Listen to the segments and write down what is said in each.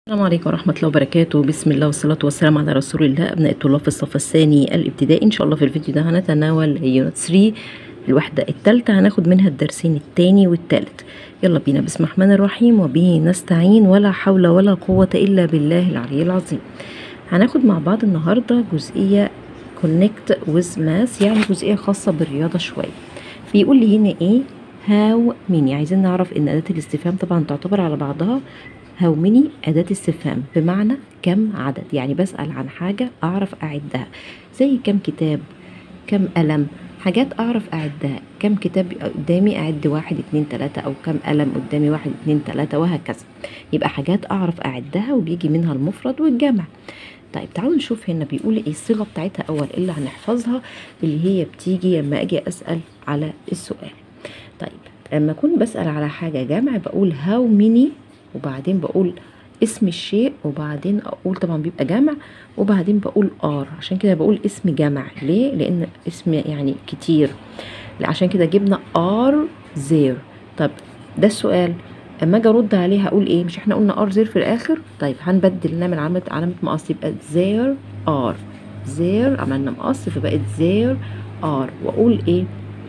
السلام عليكم ورحمة الله وبركاته بسم الله والصلاة والسلام على رسول الله أبناء الطلاب في الصف الثاني الابتدائي إن شاء الله في الفيديو ده هنتناول يونت 3 الوحدة الثالثة هناخد منها الدرسين الثاني والثالث يلا بينا بسم الله الرحمن الرحيم وبه نستعين ولا حول ولا قوة إلا بالله العلي العظيم هناخد مع بعض النهاردة جزئية connect with math يعني جزئية خاصة بالرياضة شوية بيقول لي هنا إيه هاو ميني عايزين نعرف إن أداة الاستفهام طبعا تعتبر على بعضها هاو ميني أداة استفهام بمعنى كم عدد يعني بسأل عن حاجة أعرف أعدها زي كم كتاب كم قلم حاجات أعرف أعدها كم كتاب قدامي أعد واحد اتنين تلاتة أو كم قلم قدامي واحد اتنين تلاتة وهكذا يبقى حاجات أعرف أعدها وبيجي منها المفرد والجمع طيب تعالوا نشوف هنا بيقول ايه الصيغة بتاعتها أول اللي هنحفظها اللي هي بتيجي لما أجي أسأل على السؤال طيب لما أكون بسأل على حاجة جمع بقول هاو ميني وبعدين بقول اسم الشيء وبعدين اقول طبعا بيبقى جمع وبعدين بقول ار عشان كده بقول اسم جمع ليه لان اسم يعني كتير عشان كده جبنا ار زير طب ده السؤال اما اجي ارد عليه هقول ايه مش احنا قلنا ار زير في الاخر طيب هنبدل نعمل علامه علامه مقص يبقى زير ار زير عملنا مقص فبقت زير ار واقول ايه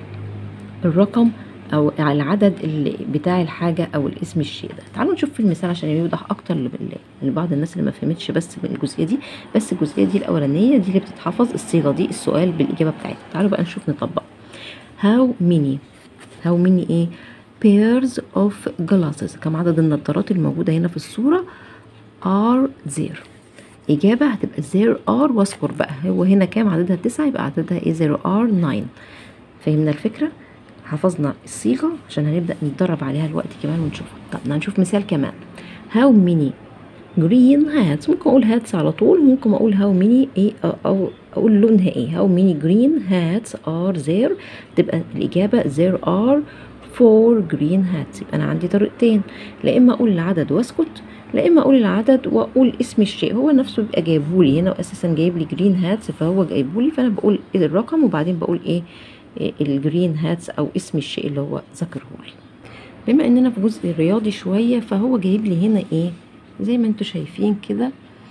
الرقم او العدد اللي بتاع الحاجه او الاسم الشيء ده تعالوا نشوف في المثال عشان يوضح اكتر لبعض الناس اللي ما فهمتش بس من الجزئيه دي بس الجزئيه دي الاولانيه دي اللي بتتحفظ الصيغه دي السؤال بالاجابه بتاعتها تعالوا بقى نشوف نطبق how many how many ايه pairs of glasses كم عدد النظارات الموجوده هنا في الصوره are there إجابة هتبقى there are واذكر بقى هو هنا كام عددها تسعة يبقى عددها ايه there are nine فهمنا الفكرة؟ حفظنا الصيغة عشان هنبدأ نتدرب عليها الوقت كمان ونشوفها طب هنشوف مثال كمان how many green hats ممكن اقول hats على طول ممكن اقول how many ايه او اقول لونها ايه how many green hats are there تبقى الاجابة there are four green hats يبقى انا عندي طريقتين لا اما اقول العدد واسكت لا اما اقول العدد واقول اسم الشيء هو نفسه بيبقى جايبهولي هنا اساسا جايب لي جرين هاتس فهو جايبهولي فانا بقول الرقم وبعدين بقول ايه الجرين هاتس او اسم الشيء اللي هو ذكره لي بما اننا في جزء رياضي شويه فهو جايب لي هنا ايه زي ما انتم شايفين كده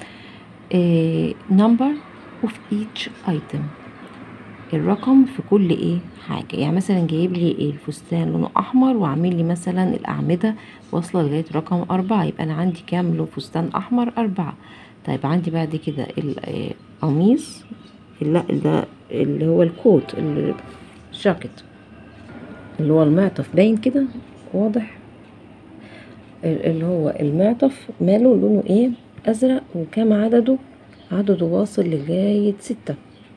نمبر اوف ايتش ايتم الرقم في كل ايه حاجه يعني مثلا جايب لي إيه الفستان لونه احمر وعامل لي مثلا الاعمده واصله لغايه رقم أربعة يبقى انا عندي كام له فستان احمر أربعة طيب عندي بعد كده القميص لا ده اللي هو الكوت الجاكيت اللي هو المعطف باين كده واضح اللي هو المعطف ماله لونه ايه ازرق وكم عدده عدده واصل لغاية ستة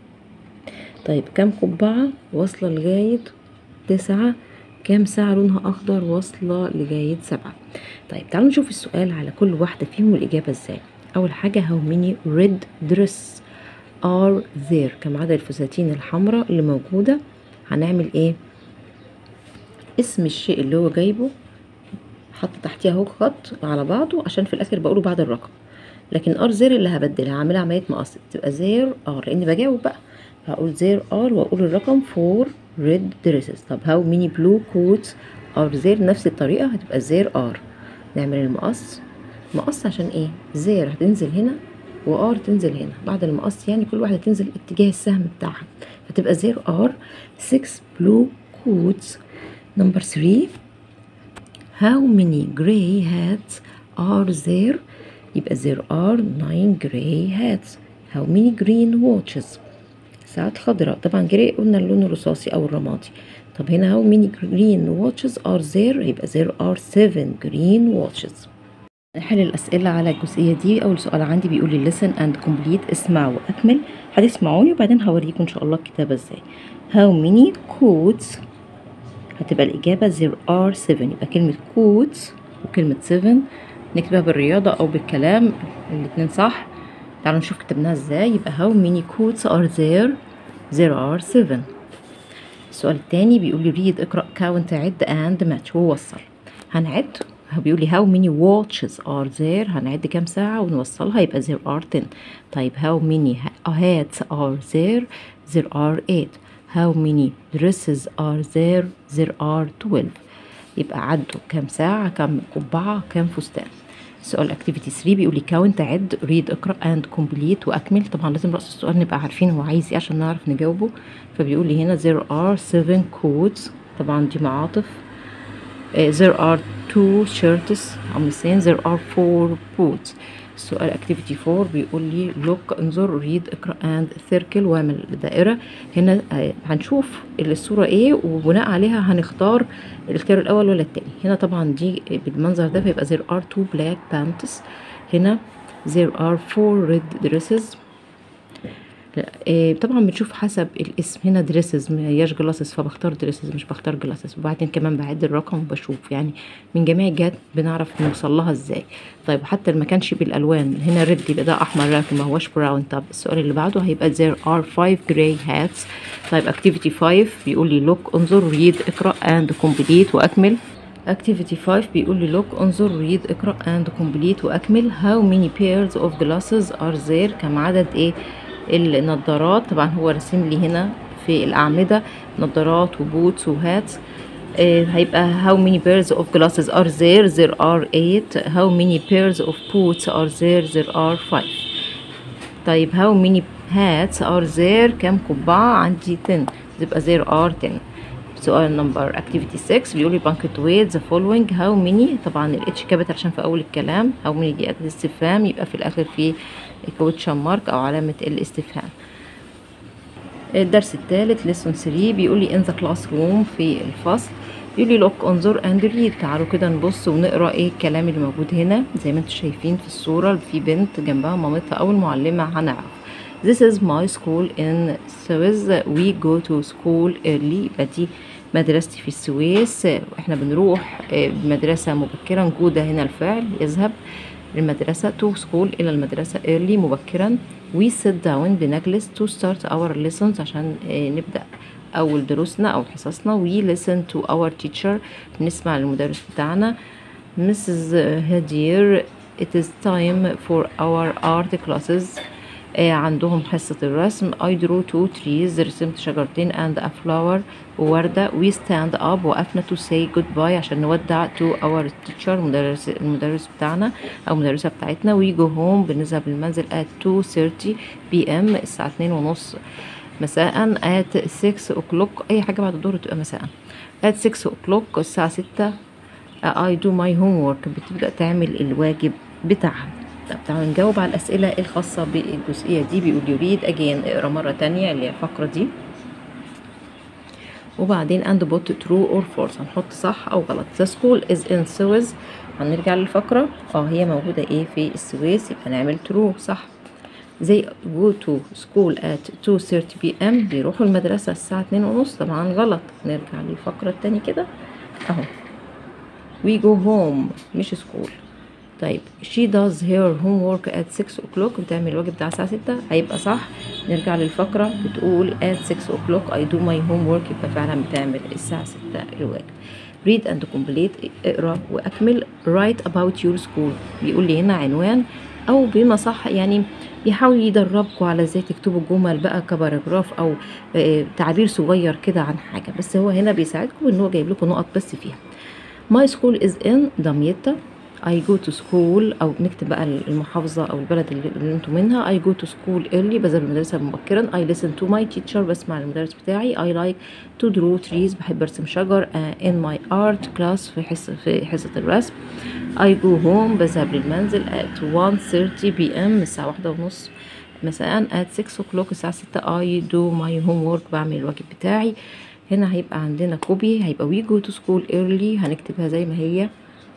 طيب كم قبعة واصلة لغاية تسعة كام ساعة لونها أخضر واصلة لغاية سبعة طيب تعالوا نشوف السؤال على كل واحدة فيهم والإجابة ازاي أول حاجة how many red dress are there كم عدد الفساتين الحمراء اللي موجودة هنعمل ايه اسم الشيء اللي هو جايبه حط تحتيها اهو خط على بعضه عشان في الاخر بقوله بعد الرقم لكن ار زير اللي هبدلها هعملها عمليه مقص تبقى زير ار لاني بجاوب بقى هقول زير ار واقول الرقم فور ريد دريسز طب هاو ميني بلو كوتس ار زير نفس الطريقه هتبقى زير ار نعمل المقص مقص عشان ايه زير هتنزل هنا وار تنزل هنا بعد المقص يعني كل واحده تنزل اتجاه السهم بتاعها فتبقى زير ار 6 blue coats number 3 how many gray hats are there يبقى there are 9 gray hats how many green watches ساعات خضراء طبعا جراي قلنا اللون الرصاصي او الرمادي طب هنا how many green watches are there يبقى there are 7 green watches نحل الأسئلة على الجزئية دي أول سؤال عندي بيقول لي listen and complete اسمع وأكمل هتسمعوني وبعدين هوريكم إن شاء الله الكتابة ازاي how many coats هتبقى الإجابة there are seven يبقى كلمة coats وكلمة seven نكتبها بالرياضة أو بالكلام الاتنين صح تعالوا نشوف كتبناها ازاي يبقى how many coats are there there are seven السؤال التاني بيقول لي read اقرأ count عد and match ووصل هنعد بيقول لي how many watches are there هنعد كام ساعة ونوصلها يبقى there are 10 طيب how many hats are there there are 8 how many dresses are there there are 12 يبقى عدوا كام ساعة كام قبعة كام فستان سؤال اكتيفيتي 3 بيقول لي كاونت عد ريد اقرا اند كومبليت واكمل طبعا لازم راس السؤال نبقى عارفين هو عايز ايه عشان نعرف نجاوبه فبيقول لي هنا there are seven coats طبعا دي معاطف uh, there are two shirts I'm saying there are four boots السؤال اكتيفيتي 4 بيقول لي لوك انظر ريد اقرا اند سيركل واعمل دائره هنا آه، هنشوف الصوره ايه وبناء عليها هنختار الاختيار الاول ولا التاني هنا طبعا دي بالمنظر ده فيبقى there are two black pants هنا there are four red dresses لا، آه، طبعا بنشوف حسب الاسم هنا دريسز ما هياش جلاسز فبختار دريسز مش بختار جلاسز وبعدين كمان بعد الرقم وبشوف يعني من جميع الجهات بنعرف نوصل لها ازاي طيب حتى ما كانش بالالوان هنا ريد يبقى ده احمر لكن ما هوش براون طب السؤال اللي بعده هيبقى there are five gray hats طيب activity 5 بيقول لي look انظر read اقرا and complete واكمل activity 5 بيقول لي look انظر read اقرا and complete واكمل how many pairs of glasses are there كم عدد ايه النضارات طبعا هو رسم لي هنا في الأعمدة نضارات وبوتس وهات آه، هيبقى how many pairs of glasses are there there are eight how many pairs of boots are there there are five طيب how many hats are there كم قبعة عندي 10 يبقى there are 10 سؤال نمبر activity 6 بيقول لي punctuate the following how many طبعا الاتش كابت عشان في اول الكلام how many دي أداة استفهام يبقى في الاخر في question مارك او علامة الاستفهام الدرس الثالث lesson 3 بيقول لي in the classroom في الفصل بيقول لي look انظر and read تعالوا كده نبص ونقرا ايه الكلام اللي موجود هنا زي ما انتم شايفين في الصورة في بنت جنبها مامتها او المعلمة هنعرف This is my school in Suez. We go to school early. يبقى دي مدرستي في السويس احنا بنروح آه، مدرسة مبكرا جودة هنا الفعل يذهب المدرسة to school إلى المدرسة early مبكرا we sit down بنجلس to start our lessons عشان آه، نبدأ أول دروسنا أو حصصنا we listen to our teacher بنسمع للمدرس بتاعنا Mrs. Hadir it is time for our art classes آه، عندهم حصة الرسم I drew two trees رسمت شجرتين and a flower ووردة we stand up وقفنا to say goodbye عشان نودع to our teacher المدرس المدرس بتاعنا أو المدرسة بتاعتنا we go home بنذهب المنزل at 2:30 p.m. الساعة اتنين ونص مساء at 6 o'clock أي حاجة بعد الظهر تبقى مساء at 6 o'clock الساعة ستة I do my homework بتبدأ تعمل الواجب بتاعها طب تعالوا نجاوب على الأسئلة الخاصة بالجزئية دي بيقول يريد again اقرا مرة تانية اللي هي الفقرة دي وبعدين and put true or false هنحط صح أو غلط the school is in Suez هنرجع للفقرة اه هي موجودة ايه في السويس يبقى نعمل true صح they go to school at 2:30 p.m. بيروحوا المدرسة الساعة اتنين ونص طبعا غلط نرجع للفقرة التانية كده اهو we go home مش school طيب she does her homework at 6 o'clock بتعمل الواجب بتاع الساعة 6 هيبقى صح نرجع للفقرة بتقول at 6 o'clock I do my homework يبقى فعلا بتعمل الساعة 6 الواجب read and complete اقرا واكمل write about your school بيقول لي هنا عنوان او بما صح يعني بيحاول يدربكم على ازاي تكتبوا جمل بقى كباراجراف او آه، تعبير صغير كده عن حاجه بس هو هنا بيساعدكم ان هو جايب لكم نقط بس فيها my school is in دمياط I go to school أو نكتب بقى المحافظة أو البلد اللي, اللي انتوا منها I go to school early بذهب المدرسة مبكرا I listen to my teacher بسمع المدرس بتاعي I like to draw trees بحب أرسم شجر uh, in my art class في حصة في حصة الرسم I go home بذهب للمنزل at 1:30 p.m. الساعة واحدة ونص مساء at 6 o'clock الساعة 6 I do my homework بعمل الواجب بتاعي هنا هيبقى عندنا كوبي هيبقى we go to school early هنكتبها زي ما هي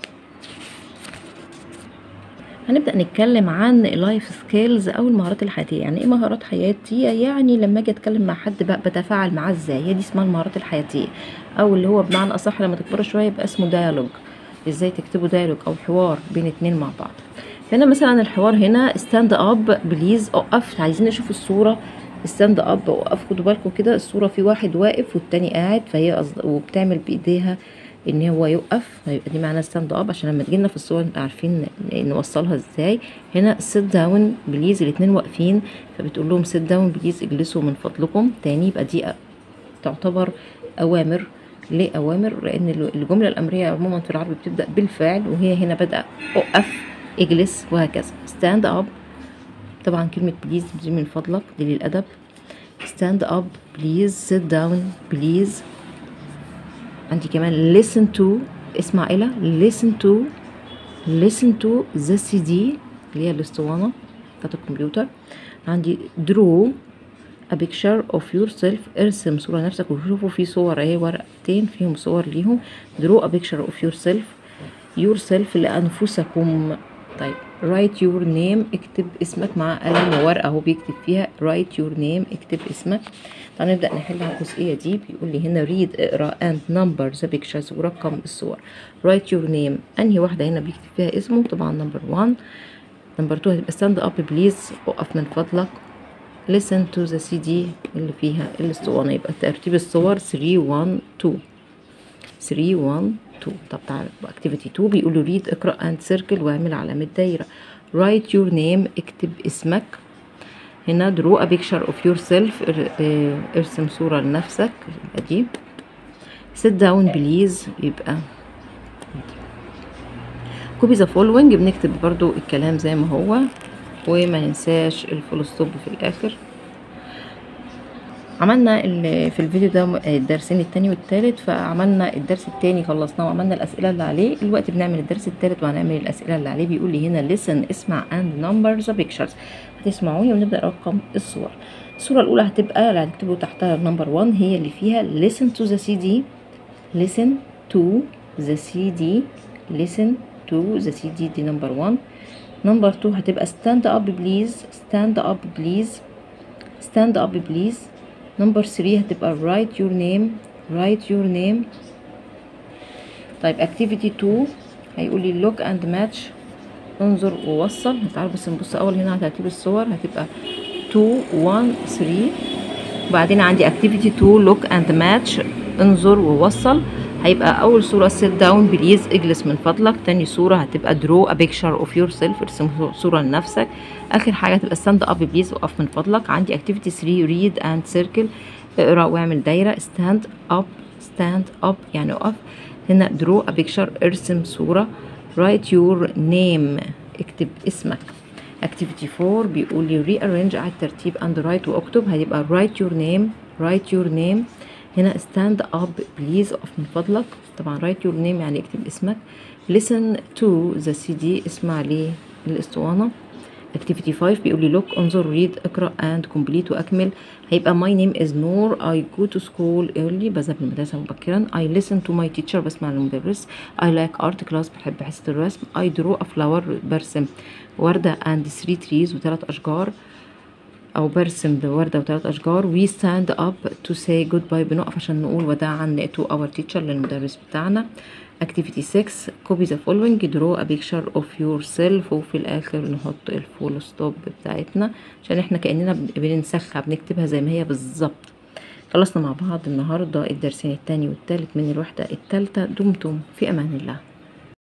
هنبدأ نتكلم عن لايف سكيلز أو المهارات الحياتية يعني إيه مهارات حياتية يعني لما أجي أتكلم مع حد بقى بتفاعل معاه إزاي هي دي اسمها المهارات الحياتية أو اللي هو بمعنى أصح لما تكبروا شوية يبقى اسمه ديالوج إزاي تكتبوا ديالوج أو حوار بين اتنين مع بعض هنا مثلا الحوار هنا ستاند اب بليز اقف عايزين نشوف الصورة ستاند اب وقف خدوا بالكم كده الصورة في واحد واقف والتاني قاعد فهي قصد- وبتعمل بإيديها ان هو يقف هيبقى دي معناها ستاند اب عشان لما تجينا في الصور نبقى عارفين ن- نوصلها ازاي هنا سيت داون بليز الاتنين واقفين فبتقول لهم سيت داون بليز اجلسوا من فضلكم تاني يبقى دي أ- تعتبر اوامر ليه اوامر لان ال- الجمله الامريه عموما في العربي بتبدا بالفعل وهي هنا بدأ اقف اجلس وهكذا stand up طبعا كلمة بليز دي من فضلك دي للأدب stand up please sit down please عندي كمان listen to اسمع إلى listen to listen to the CD اللي هي الاسطوانة بتاعت الكمبيوتر عندي draw a picture of yourself ارسم صورة نفسك وشوفوا في صور اهي ورقتين فيهم صور ليهم draw a picture of yourself yourself لأنفسكم طيب write your name اكتب اسمك مع قلم وورقة اهو بيكتب فيها write your name اكتب اسمك تعالى نبدأ نحل على الجزئية دي بيقول لي هنا read اقرا and number the pictures ورقم الصور write your name انهي واحدة هنا بيكتب فيها اسمه طبعا number one number two هتبقى stand up please وقف من فضلك listen to the CD اللي فيها الاسطوانة يبقى ترتيب الصور 3 1 2 3 1 2 طب تعالى اكتيفيتي 2 بيقول له ريد اقرا اند سيركل واعمل علامة دايرة write your name اكتب اسمك هنا draw a picture of yourself ار- اه، ارسم صورة لنفسك يبقى دي sit down please يبقى كوبي ذا فولوينج بنكتب برضو الكلام زي ما هو وما ننساش الفول ستوب في الاخر عملنا ال- في الفيديو ده الدرسين التاني والتالت فعملنا الدرس التاني خلصناه وعملنا الاسئله اللي عليه دلوقتي بنعمل الدرس التالت وهنعمل الاسئله اللي عليه بيقول لي هنا listen اسمع and number the pictures هتسمعوني ونبدا رقم الصور الصوره الاولى هتبقى اللي هتكتبوا تحتها نمبر 1 هي اللي فيها listen to the CD listen to the CD listen to the CD دي نمبر 1 نمبر 2 هتبقى stand up please stand up please stand up please نمبر 3 هتبقى write your name write your name طيب activity 2 هيقول لي look and match انظر ووصل تعالوا بس نبص اول هنا على ترتيب الصور هتبقى 2 1 3 وبعدين عندي activity 2 look and match انظر ووصل هيبقى اول صورة sit down بليز اجلس من فضلك تاني صورة هتبقى draw a picture of yourself ارسم صورة لنفسك اخر حاجة هتبقى stand up بليز وقف من فضلك عندي activity 3 read and circle اقرا واعمل دايرة stand up stand up يعني اقف هنا draw a picture ارسم صورة write your name اكتب اسمك activity 4 بيقول لي rearrange على الترتيب and write واكتب هيبقى write your name write your name هنا stand up please اقف من فضلك طبعا write your name يعني اكتب اسمك listen to the CD اسمع لي الاسطوانة activity 5 بيقول لي look انظر read اقرأ and complete واكمل هيبقى my name is نور I go to school early بذهب للمدرسة مبكرا I listen to my teacher بسمع للمدرس I like art class بحب حصة الرسم I draw a flower برسم وردة and three trees وثلاث أشجار أو برسم بوردة وثلاث أشجار we stand up to say goodbye بنقف عشان نقول وداعا to our teacher للمدرس بتاعنا activity 6 copy the following draw a picture of yourself وفي الآخر نحط الفول ستوب بتاعتنا عشان احنا كأننا بن- بننسخها بنكتبها زي ما هي بالظبط خلصنا مع بعض النهاردة الدرسين التاني والتالت من الوحدة التالتة دمتم في أمان الله